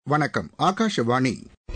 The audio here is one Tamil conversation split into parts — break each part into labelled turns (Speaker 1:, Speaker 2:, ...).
Speaker 1: வணக்கம் ஆகாஷவாணி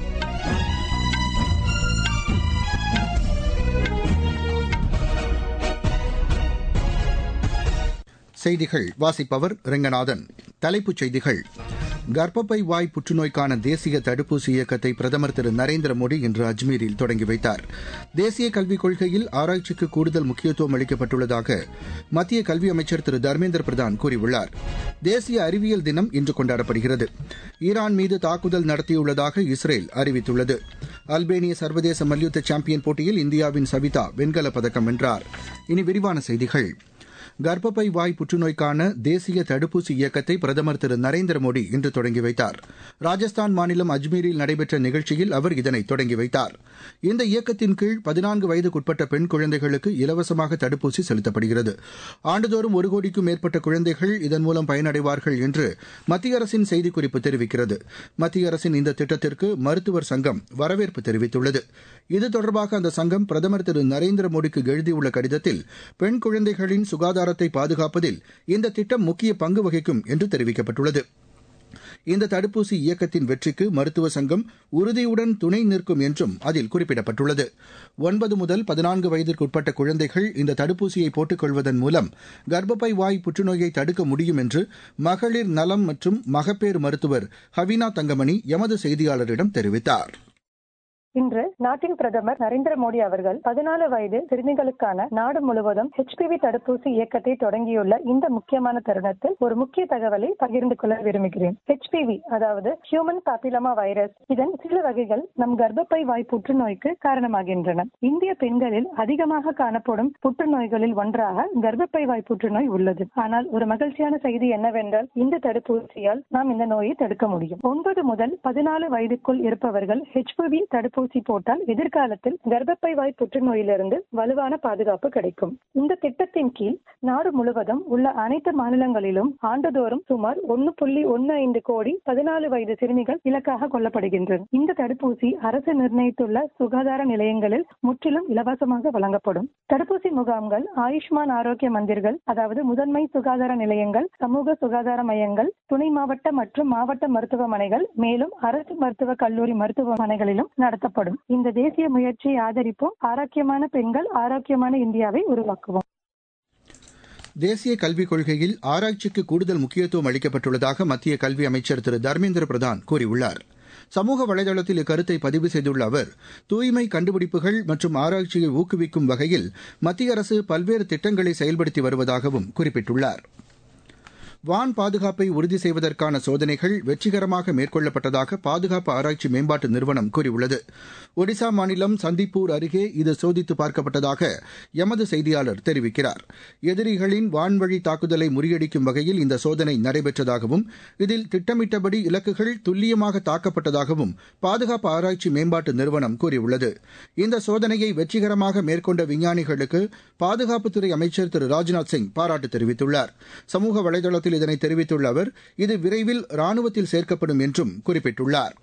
Speaker 1: செய்திகள் வாசிப்பவர் ரெங்கநாதன் தலைப்புச் செய்திகள் கர்ப்பப்பை வாய் புற்றுநோய்க்கான தேசிய தடுப்பூசி இயக்கத்தை பிரதமர் திரு நரேந்திர மோடி இன்று அஜ்மீரில் தொடங்கி வைத்தார் தேசிய கல்விக் கொள்கையில் ஆராய்ச்சிக்கு கூடுதல் முக்கியத்துவம் அளிக்கப்பட்டுள்ளதாக மத்திய கல்வி அமைச்சர் திரு தர்மேந்திர பிரதான் கூறியுள்ளார் தேசிய அறிவியல் தினம் இன்று கொண்டாடப்படுகிறது ஈரான் மீது தாக்குதல் நடத்தியுள்ளதாக இஸ்ரேல் அறிவித்துள்ளது அல்பேனிய சர்வதேச மல்யுத்த சாம்பியன் போட்டியில் இந்தியாவின் சவிதா வெண்கலப் பதக்கம் வென்றார் இனி விரிவான செய்திகள் கர்ப்பப்பை வாய் புற்றுநோய்க்கான தேசிய தடுப்பூசி இயக்கத்தை பிரதமர் திரு நரேந்திர மோடி இன்று தொடங்கி வைத்தார் ராஜஸ்தான் மாநிலம் அஜ்மீரில் நடைபெற்ற நிகழ்ச்சியில் அவர் இதனை தொடங்கி வைத்தார் இந்த இயக்கத்தின் கீழ் பதினான்கு வயதுக்குட்பட்ட பெண் குழந்தைகளுக்கு இலவசமாக தடுப்பூசி செலுத்தப்படுகிறது ஆண்டுதோறும் ஒரு கோடிக்கும் மேற்பட்ட குழந்தைகள் இதன் மூலம் பயனடைவார்கள் என்று மத்திய அரசின் செய்திக்குறிப்பு தெரிவிக்கிறது மத்திய அரசின் இந்த திட்டத்திற்கு மருத்துவர் சங்கம் வரவேற்பு தெரிவித்துள்ளது இது தொடர்பாக அந்த சங்கம் பிரதமர் திரு நரேந்திர மோடிக்கு எழுதியுள்ள கடிதத்தில் பெண் குழந்தைகளின் சுகாதாரத்தை பாதுகாப்பதில் இந்த திட்டம் முக்கிய பங்கு வகிக்கும் என்று தெரிவிக்கப்பட்டுள்ளது இந்த தடுப்பூசி இயக்கத்தின் வெற்றிக்கு மருத்துவ சங்கம் உறுதியுடன் துணை நிற்கும் என்றும் அதில் குறிப்பிடப்பட்டுள்ளது ஒன்பது முதல் பதினான்கு வயதிற்குட்பட்ட குழந்தைகள் இந்த தடுப்பூசியை போட்டுக் கொள்வதன் மூலம் கர்ப்பப்பை வாய் புற்றுநோயை தடுக்க முடியும் என்று மகளிர் நலம் மற்றும் மகப்பேறு மருத்துவர் ஹவீனா தங்கமணி எமது செய்தியாளரிடம் தெரிவித்தார்
Speaker 2: இன்று நாட்டின் பிரதமர் நரேந்திர மோடி அவர்கள் பதினாலு வயது சிறுமிகளுக்கான நாடு முழுவதும் ஹெச்பிவி தடுப்பூசி இயக்கத்தை தொடங்கியுள்ள இந்த முக்கியமான தருணத்தில் ஒரு முக்கிய தகவலை பகிர்ந்து கொள்ள விரும்புகிறேன் ஹெச்பிவி அதாவது ஹியூமன் பாப்பிலமா வைரஸ் இதன் சில வகைகள் நம் கர்ப்பப்பை வாய் புற்றுநோய்க்கு காரணமாகின்றன இந்திய பெண்களில் அதிகமாக காணப்படும் புற்றுநோய்களில் ஒன்றாக கர்ப்பப்பை வாய் புற்றுநோய் உள்ளது ஆனால் ஒரு மகிழ்ச்சியான செய்தி என்னவென்றால் இந்த தடுப்பூசியால் நாம் இந்த நோயை தடுக்க முடியும் ஒன்பது முதல் பதினாலு வயதுக்குள் இருப்பவர்கள் ஹெச்பிவி தடுப்பூசி ஊசி போட்டால் எதிர்காலத்தில் கர்ப்பப்பை வாய் புற்றுநோயிலிருந்து வலுவான பாதுகாப்பு கிடைக்கும் இந்த திட்டத்தின் கீழ் நாடு முழுவதும் உள்ள அனைத்து மாநிலங்களிலும் ஆண்டுதோறும் சுமார் ஒன்னு புள்ளி ஒன்னு ஐந்து கோடி பதினாலு வயது சிறுமிகள் இலக்காக கொள்ளப்படுகின்றன இந்த தடுப்பூசி அரசு நிர்ணயித்துள்ள சுகாதார நிலையங்களில் முற்றிலும் இலவசமாக வழங்கப்படும் தடுப்பூசி முகாம்கள் ஆயுஷ்மான் ஆரோக்கிய மந்திர்கள் அதாவது முதன்மை சுகாதார நிலையங்கள் சமூக சுகாதார மையங்கள் துணை மாவட்ட மற்றும் மாவட்ட மருத்துவமனைகள் மேலும் அரசு மருத்துவ கல்லூரி மருத்துவமனைகளிலும் நடத்தப்படும் நடத்தப்படும் இந்த தேசிய முயற்சியை ஆதரிப்போம் ஆரோக்கியமான பெண்கள் ஆரோக்கியமான இந்தியாவை உருவாக்குவோம்
Speaker 1: தேசிய கல்விக் கொள்கையில் ஆராய்ச்சிக்கு கூடுதல் முக்கியத்துவம் அளிக்கப்பட்டுள்ளதாக மத்திய கல்வி அமைச்சர் திரு தர்மேந்திர பிரதான் கூறியுள்ளார் சமூக வலைதளத்தில் இக்கருத்தை பதிவு செய்துள்ள அவர் தூய்மை கண்டுபிடிப்புகள் மற்றும் ஆராய்ச்சியை ஊக்குவிக்கும் வகையில் மத்திய அரசு பல்வேறு திட்டங்களை செயல்படுத்தி வருவதாகவும் குறிப்பிட்டுள்ளார் வான் பாதுகாப்பை உறுதி செய்வதற்கான சோதனைகள் வெற்றிகரமாக மேற்கொள்ளப்பட்டதாக பாதுகாப்பு ஆராய்ச்சி மேம்பாட்டு நிறுவனம் கூறியுள்ளது ஒடிசா மாநிலம் சந்திப்பூர் அருகே இது சோதித்து பார்க்கப்பட்டதாக எமது செய்தியாளர் தெரிவிக்கிறார் எதிரிகளின் வான்வழி தாக்குதலை முறியடிக்கும் வகையில் இந்த சோதனை நடைபெற்றதாகவும் இதில் திட்டமிட்டபடி இலக்குகள் துல்லியமாக தாக்கப்பட்டதாகவும் பாதுகாப்பு ஆராய்ச்சி மேம்பாட்டு நிறுவனம் கூறியுள்ளது இந்த சோதனையை வெற்றிகரமாக மேற்கொண்ட விஞ்ஞானிகளுக்கு பாதுகாப்புத்துறை அமைச்சர் திரு ராஜ்நாத் சிங் பாராட்டு தெரிவித்துள்ளார் சமூக வலைதளத்தில் இதனை தெரிவித்துள்ள அவர் இது விரைவில் ராணுவத்தில் சேர்க்கப்படும் என்றும் குறிப்பிட்டுள்ளார்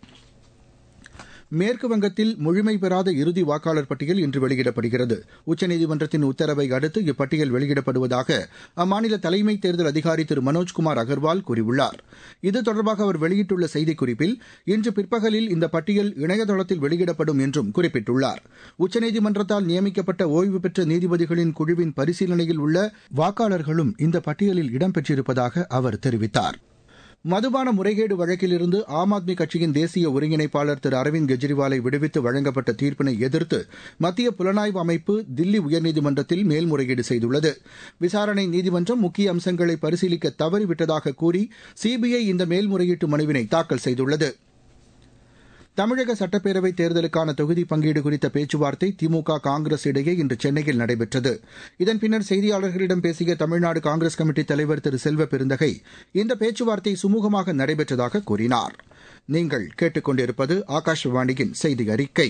Speaker 1: மேற்கு வங்கத்தில் முழுமை பெறாத இறுதி வாக்காளர் பட்டியல் இன்று வெளியிடப்படுகிறது உச்சநீதிமன்றத்தின் உத்தரவை அடுத்து இப்பட்டியல் வெளியிடப்படுவதாக அம்மாநில தலைமை தேர்தல் அதிகாரி திரு மனோஜ்குமார் அகர்வால் கூறியுள்ளார் இது தொடர்பாக அவர் வெளியிட்டுள்ள செய்திக்குறிப்பில் இன்று பிற்பகலில் இந்த பட்டியல் இணையதளத்தில் வெளியிடப்படும் என்றும் குறிப்பிட்டுள்ளார் உச்சநீதிமன்றத்தால் நியமிக்கப்பட்ட ஓய்வு பெற்ற நீதிபதிகளின் குழுவின் பரிசீலனையில் உள்ள வாக்காளர்களும் இந்த பட்டியலில் இடம்பெற்றிருப்பதாக அவர் தெரிவித்தார் மதுபான முறைகேடு வழக்கிலிருந்து ஆம் ஆத்மி கட்சியின் தேசிய ஒருங்கிணைப்பாளர் திரு அரவிந்த் கெஜ்ரிவாலை விடுவித்து வழங்கப்பட்ட தீர்ப்பினை எதிர்த்து மத்திய புலனாய்வு அமைப்பு தில்லி உயர்நீதிமன்றத்தில் மேல்முறையீடு செய்துள்ளது விசாரணை நீதிமன்றம் முக்கிய அம்சங்களை பரிசீலிக்க தவறிவிட்டதாக கூறி சிபிஐ இந்த மேல்முறையீட்டு மனுவினை தாக்கல் செய்துள்ளது தமிழக சட்டப்பேரவைத் தேர்தலுக்கான தொகுதி பங்கீடு குறித்த பேச்சுவார்த்தை திமுக காங்கிரஸ் இடையே இன்று சென்னையில் நடைபெற்றது இதன் பின்னர் செய்தியாளர்களிடம் பேசிய தமிழ்நாடு காங்கிரஸ் கமிட்டி தலைவர் திரு செல்வ பெருந்தகை இந்த பேச்சுவார்த்தை சுமூகமாக நடைபெற்றதாக கூறினார் நீங்கள் கேட்டுக்கொண்டிருப்பது ஆகாஷவாணியின் செய்தி அறிக்கை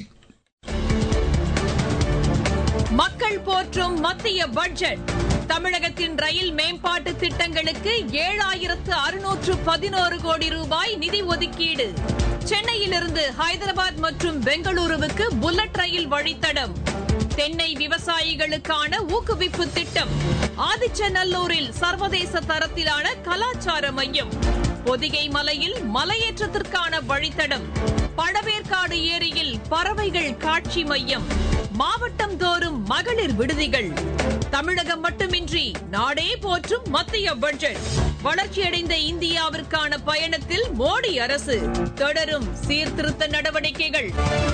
Speaker 3: மக்கள் போற்றும் மத்திய பட்ஜெட் தமிழகத்தின் ரயில் மேம்பாட்டு திட்டங்களுக்கு ஏழாயிரத்து அறுநூற்று பதினோரு கோடி ரூபாய் நிதி ஒதுக்கீடு சென்னையிலிருந்து ஹைதராபாத் மற்றும் பெங்களூருவுக்கு புல்லட் ரயில் வழித்தடம் தென்னை விவசாயிகளுக்கான ஊக்குவிப்பு திட்டம் ஆதிச்சநல்லூரில் சர்வதேச தரத்திலான கலாச்சார மையம் பொதிகை மலையில் மலையேற்றத்திற்கான வழித்தடம் பழவேற்காடு ஏரியில் பறவைகள் காட்சி மையம் மாவட்டம் தோறும் மகளிர் விடுதிகள் தமிழகம் மட்டுமின்றி நாடே போற்றும் மத்திய பட்ஜெட் வளர்ச்சியடைந்த இந்தியாவிற்கான பயணத்தில் மோடி அரசு தொடரும் சீர்திருத்த நடவடிக்கைகள்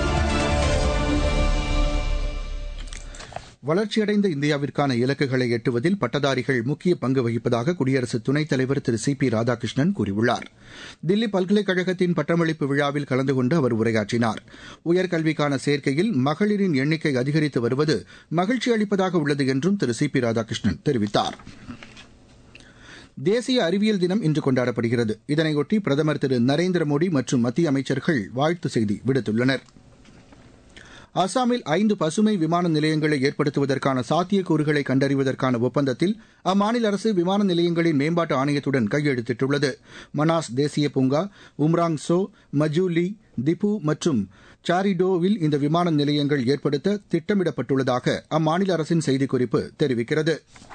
Speaker 1: வளர்ச்சியடைந்த இந்தியாவிற்கான இலக்குகளை எட்டுவதில் பட்டதாரிகள் முக்கிய பங்கு வகிப்பதாக குடியரசு துணைத் தலைவர் திரு சி பி ராதாகிருஷ்ணன் கூறியுள்ளார் தில்லி பல்கலைக்கழகத்தின் பட்டமளிப்பு விழாவில் கலந்து கொண்டு அவர் உரையாற்றினார் உயர்கல்விக்கான சேர்க்கையில் மகளிரின் எண்ணிக்கை அதிகரித்து வருவது மகிழ்ச்சி அளிப்பதாக உள்ளது என்றும் திரு சி பி ராதாகிருஷ்ணன் தெரிவித்தார் தேசிய அறிவியல் தினம் இன்று கொண்டாடப்படுகிறது இதனையொட்டி பிரதமர் திரு நரேந்திர மோடி மற்றும் மத்திய அமைச்சர்கள் வாழ்த்து செய்தி விடுத்துள்ளனா் அசாமில் ஐந்து பசுமை விமான நிலையங்களை ஏற்படுத்துவதற்கான சாத்தியக்கூறுகளை கண்டறிவதற்கான ஒப்பந்தத்தில் அம்மாநில அரசு விமான நிலையங்களின் மேம்பாட்டு ஆணையத்துடன் கையெழுத்திட்டுள்ளது மனாஸ் தேசிய பூங்கா உம்ராங் சோ மஜூலி திப்பு மற்றும் சாரிடோவில் இந்த விமான நிலையங்கள் ஏற்படுத்த திட்டமிடப்பட்டுள்ளதாக அம்மாநில அரசின் செய்திக்குறிப்பு தெரிவிக்கிறது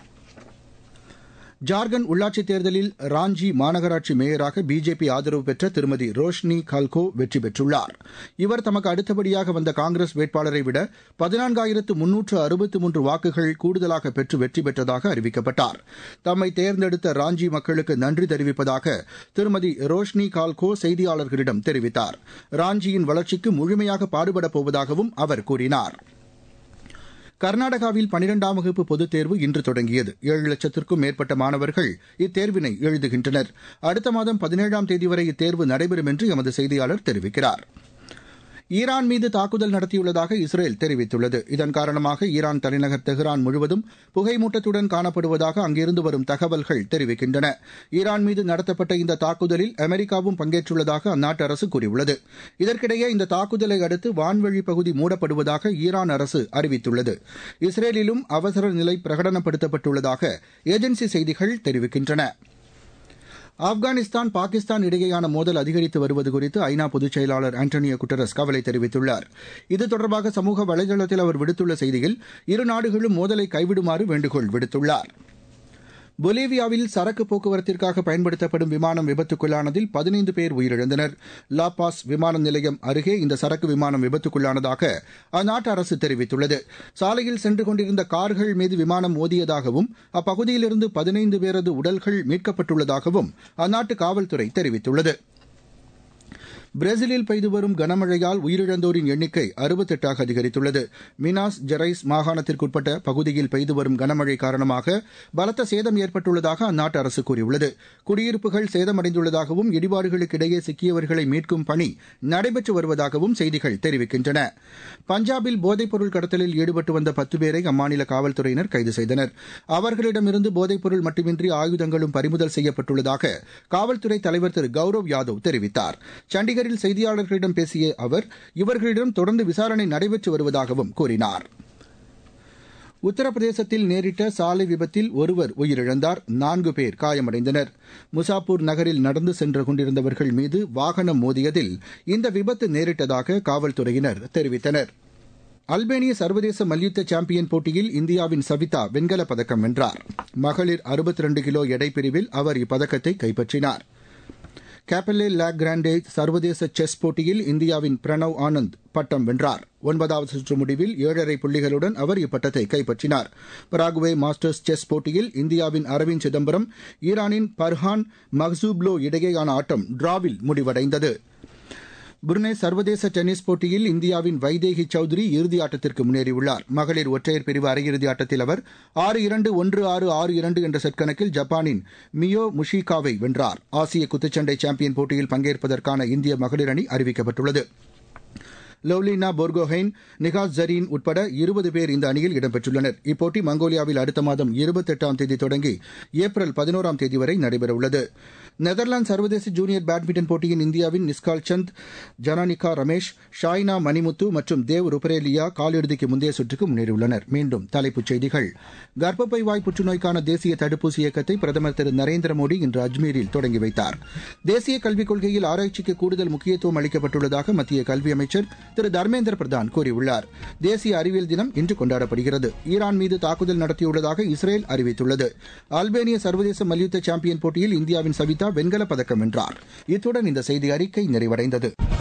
Speaker 1: ஜார்க்கண்ட் உள்ளாட்சித் தேர்தலில் ராஞ்சி மாநகராட்சி மேயராக பிஜேபி ஆதரவு பெற்ற திருமதி ரோஷினி கல்கோ வெற்றி பெற்றுள்ளார் இவர் தமக்கு அடுத்தபடியாக வந்த காங்கிரஸ் வேட்பாளரை விட பதினான்காயிரத்து முன்னூற்று அறுபத்து மூன்று வாக்குகள் கூடுதலாக பெற்று வெற்றி பெற்றதாக அறிவிக்கப்பட்டார் தம்மை தேர்ந்தெடுத்த ராஞ்சி மக்களுக்கு நன்றி தெரிவிப்பதாக திருமதி ரோஷினி கால்கோ செய்தியாளர்களிடம் தெரிவித்தார் ராஞ்சியின் வளர்ச்சிக்கு முழுமையாக பாடுபடப் போவதாகவும் அவர் கூறினார் கர்நாடகாவில் பனிரெண்டாம் வகுப்பு பொதுத் தேர்வு இன்று தொடங்கியது ஏழு லட்சத்திற்கும் மேற்பட்ட மாணவர்கள் இத்தேர்வினை எழுதுகின்றனர் அடுத்த மாதம் பதினேழாம் தேதி வரை இத்தேர்வு நடைபெறும் என்று எமது செய்தியாளர் தெரிவிக்கிறார் ஈரான் மீது தாக்குதல் நடத்தியுள்ளதாக இஸ்ரேல் தெரிவித்துள்ளது இதன் காரணமாக ஈரான் தலைநகர் தெஹ்ரான் முழுவதும் புகைமூட்டத்துடன் காணப்படுவதாக அங்கிருந்து வரும் தகவல்கள் தெரிவிக்கின்றன ஈரான் மீது நடத்தப்பட்ட இந்த தாக்குதலில் அமெரிக்காவும் பங்கேற்றுள்ளதாக அந்நாட்டு அரசு கூறியுள்ளது இதற்கிடையே இந்த தாக்குதலை அடுத்து வான்வழி பகுதி மூடப்படுவதாக ஈரான் அரசு அறிவித்துள்ளது இஸ்ரேலிலும் அவசர நிலை பிரகடனப்படுத்தப்பட்டுள்ளதாக ஏஜென்சி செய்திகள் தெரிவிக்கின்றன ஆப்கானிஸ்தான் பாகிஸ்தான் இடையேயான மோதல் அதிகரித்து வருவது குறித்து ஐநா பொதுச் செயலாளர் ஆண்டனியோ குட்டரஸ் கவலை தெரிவித்துள்ளார் இது தொடர்பாக சமூக வலைதளத்தில் அவர் விடுத்துள்ள செய்தியில் இரு நாடுகளும் மோதலை கைவிடுமாறு வேண்டுகோள் விடுத்துள்ளார் பொலிவியாவில் சரக்கு போக்குவரத்திற்காக பயன்படுத்தப்படும் விமானம் விபத்துக்குள்ளானதில் பதினைந்து பேர் உயிரிழந்தனர் லாபாஸ் விமான நிலையம் அருகே இந்த சரக்கு விமானம் விபத்துக்குள்ளானதாக அந்நாட்டு அரசு தெரிவித்துள்ளது சாலையில் சென்று கொண்டிருந்த கார்கள் மீது விமானம் மோதியதாகவும் அப்பகுதியிலிருந்து பதினைந்து பேரது உடல்கள் மீட்கப்பட்டுள்ளதாகவும் அந்நாட்டு காவல்துறை தெரிவித்துள்ளது பிரேசிலில் பெய்து வரும் கனமழையால் உயிரிழந்தோரின் எண்ணிக்கை அறுபத்தெட்டாக அதிகரித்துள்ளது மினாஸ் ஜெரைஸ் மாகாணத்திற்குட்பட்ட பகுதியில் பெய்து வரும் கனமழை காரணமாக பலத்த சேதம் ஏற்பட்டுள்ளதாக அந்நாட்டு அரசு கூறியுள்ளது குடியிருப்புகள் சேதமடைந்துள்ளதாகவும் இடிபாடுகளுக்கு இடையே சிக்கியவர்களை மீட்கும் பணி நடைபெற்று வருவதாகவும் செய்திகள் தெரிவிக்கின்றன பஞ்சாபில் போதைப்பொருள் கடத்தலில் ஈடுபட்டு வந்த பத்து பேரை அம்மாநில காவல்துறையினர் கைது செய்தனர் அவர்களிடமிருந்து போதைப்பொருள் மட்டுமின்றி ஆயுதங்களும் பறிமுதல் செய்யப்பட்டுள்ளதாக காவல்துறை தலைவர் திரு கௌரவ் யாதவ் தெரிவித்தார் சண்டிகர் சண்டிகரில் செய்தியாளர்களிடம் பேசிய அவர் இவர்களிடம் தொடர்ந்து விசாரணை நடைபெற்று வருவதாகவும் கூறினார் உத்தரப்பிரதேசத்தில் நேரிட்ட சாலை விபத்தில் ஒருவர் உயிரிழந்தார் நான்கு பேர் காயமடைந்தனர் முசாப்பூர் நகரில் நடந்து சென்று கொண்டிருந்தவர்கள் மீது வாகனம் மோதியதில் இந்த விபத்து நேரிட்டதாக காவல்துறையினர் தெரிவித்தனர் அல்பேனிய சர்வதேச மல்யுத்த சாம்பியன் போட்டியில் இந்தியாவின் சவிதா வெண்கலப் பதக்கம் வென்றார் மகளிர் அறுபத்தி ரெண்டு கிலோ எடை பிரிவில் அவர் இப்பதக்கத்தை கைப்பற்றினார் கேப்பலே லே கிராண்டே சர்வதேச செஸ் போட்டியில் இந்தியாவின் பிரணவ் ஆனந்த் பட்டம் வென்றார் ஒன்பதாவது சுற்று முடிவில் ஏழரை புள்ளிகளுடன் அவர் இப்பட்டத்தை கைப்பற்றினார் பராகுவே மாஸ்டர்ஸ் செஸ் போட்டியில் இந்தியாவின் அரவிந்த் சிதம்பரம் ஈரானின் பர்ஹான் மஹ்சூப்லோ இடையேயான ஆட்டம் டிராவில் முடிவடைந்தது புருனே சர்வதேச டென்னிஸ் போட்டியில் இந்தியாவின் வைதேகி சௌத்ரி இறுதி ஆட்டத்திற்கு முன்னேறியுள்ளார் மகளிர் ஒற்றையர் பிரிவு அரையிறுதி ஆட்டத்தில் அவர் ஆறு இரண்டு ஒன்று ஆறு ஆறு இரண்டு என்ற செட் கணக்கில் ஜப்பானின் மியோ முஷிகாவை வென்றார் ஆசிய குத்துச்சண்டை சாம்பியன் போட்டியில் பங்கேற்பதற்கான இந்திய மகளிர் அணி அறிவிக்கப்பட்டுள்ளது லவ்லினா போர்கோஹைன் நிகாஸ் ஜரீன் உட்பட இருபது பேர் இந்த அணியில் இடம்பெற்றுள்ளனர் இப்போட்டி மங்கோலியாவில் அடுத்த மாதம் இருபத்தெட்டாம் தேதி தொடங்கி ஏப்ரல் பதினோராம் தேதி வரை நடைபெறவுள்ளது நெதர்லாந்து சர்வதேச ஜூனியர் பேட்மிண்டன் போட்டியின் இந்தியாவின் நிஸ்கால் சந்த் ஜனானிகா ரமேஷ் ஷாய்னா மணிமுத்து மற்றும் தேவ் ருபரேலியா காலிறுதிக்கு முந்தைய சுற்றுக்கு முன்னேறியுள்ளனர் மீண்டும் தலைப்புச் செய்திகள் கர்ப்பப்பை வாய் புற்றுநோய்க்கான தேசிய தடுப்பூசி இயக்கத்தை பிரதமர் திரு நரேந்திர மோடி இன்று அஜ்மீரில் தொடங்கி வைத்தார் தேசிய கல்விக் கொள்கையில் ஆராய்ச்சிக்கு கூடுதல் முக்கியத்துவம் அளிக்கப்பட்டுள்ளதாக மத்திய கல்வி அமைச்சர் திரு தர்மேந்திர பிரதான் கூறியுள்ளார் தேசிய அறிவியல் தினம் இன்று கொண்டாடப்படுகிறது ஈரான் மீது தாக்குதல் நடத்தியுள்ளதாக இஸ்ரேல் அறிவித்துள்ளது அல்பேனிய சர்வதேச மல்யுத்த சாம்பியன் போட்டியில் இந்தியாவின் சவிதா ஸ்ரீஹர்ஷா வெண்கலப் பதக்கம் வென்றார் இத்துடன் இந்த செய்தி அறிக்கை நிறைவடைந்தது